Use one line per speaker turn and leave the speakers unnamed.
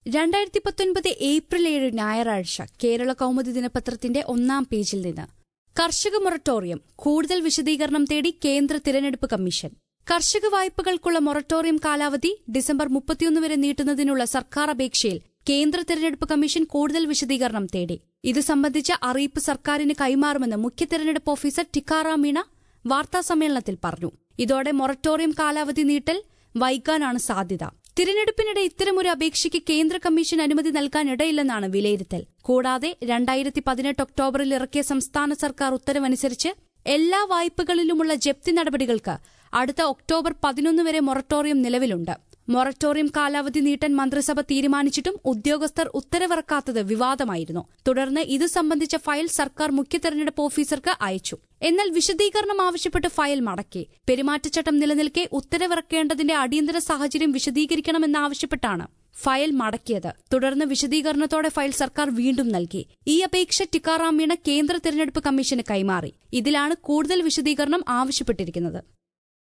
രണ്ടായിരത്തി പത്തൊൻപത് ഏപ്രിൽ ഏഴ് ഞായറാഴ്ച കേരള കൗമുദി ദിനപത്രത്തിന്റെ ഒന്നാം പേജിൽ നിന്ന് കർഷക മൊറട്ടോറിയം കൂടുതൽ വിശദീകരണം തേടി കേന്ദ്ര തിരഞ്ഞെടുപ്പ് കമ്മീഷൻ കർഷക വായ്പകൾക്കുള്ള മൊറട്ടോറിയം കാലാവധി ഡിസംബർ മുപ്പത്തിയൊന്ന് വരെ നീട്ടുന്നതിനുള്ള സർക്കാർ അപേക്ഷയിൽ കേന്ദ്ര തിരഞ്ഞെടുപ്പ് കമ്മീഷൻ കൂടുതൽ വിശദീകരണം തേടി ഇത് സംബന്ധിച്ച അറിയിപ്പ് സർക്കാരിന് കൈമാറുമെന്ന് മുഖ്യ തിരഞ്ഞെടുപ്പ് ഓഫീസർ ടിക്കാറാം മീണ വാർത്താസമ്മേളനത്തിൽ പറഞ്ഞു ഇതോടെ മൊറട്ടോറിയം കാലാവധി നീട്ടൽ വൈകാനാണ് സാധ്യത തിരഞ്ഞെടുപ്പിനിടെ ഇത്തരമൊരു അപേക്ഷയ്ക്ക് കേന്ദ്ര കമ്മീഷൻ അനുമതി നൽകാനിടയില്ലെന്നാണ് വിലയിരുത്തൽ കൂടാതെ രണ്ടായിരത്തി പതിനെട്ട് ഒക്ടോബറിൽ ഇറക്കിയ സംസ്ഥാന സർക്കാർ ഉത്തരവനുസരിച്ച് എല്ലാ വായ്പകളിലുമുള്ള ജപ്തി നടപടികൾക്ക് അടുത്ത ഒക്ടോബർ പതിനൊന്ന് വരെ മൊറട്ടോറിയം നിലവിലുണ്ട് മൊറട്ടോറിയം കാലാവധി നീട്ടാൻ മന്ത്രിസഭ തീരുമാനിച്ചിട്ടും ഉദ്യോഗസ്ഥർ ഉത്തരവിറക്കാത്തത് വിവാദമായിരുന്നു തുടർന്ന് ഇത് സംബന്ധിച്ച ഫയൽ സർക്കാർ മുഖ്യ തെരഞ്ഞെടുപ്പ് ഓഫീസർക്ക് അയച്ചു എന്നാൽ വിശദീകരണം ആവശ്യപ്പെട്ട് ഫയൽ മടക്കി പെരുമാറ്റച്ചട്ടം നിലനിൽക്കെ ഉത്തരവിറക്കേണ്ടതിന്റെ അടിയന്തര സാഹചര്യം വിശദീകരിക്കണമെന്നാവശ്യപ്പെട്ടാണ് ഫയൽ മടക്കിയത് തുടർന്ന് വിശദീകരണത്തോടെ ഫയൽ സർക്കാർ വീണ്ടും നൽകി ഈ അപേക്ഷ ടിക്കാറാം മീണ കേന്ദ്ര തിരഞ്ഞെടുപ്പ് കമ്മീഷന് കൈമാറി ഇതിലാണ് കൂടുതൽ വിശദീകരണം ആവശ്യപ്പെട്ടിരിക്കുന്നത്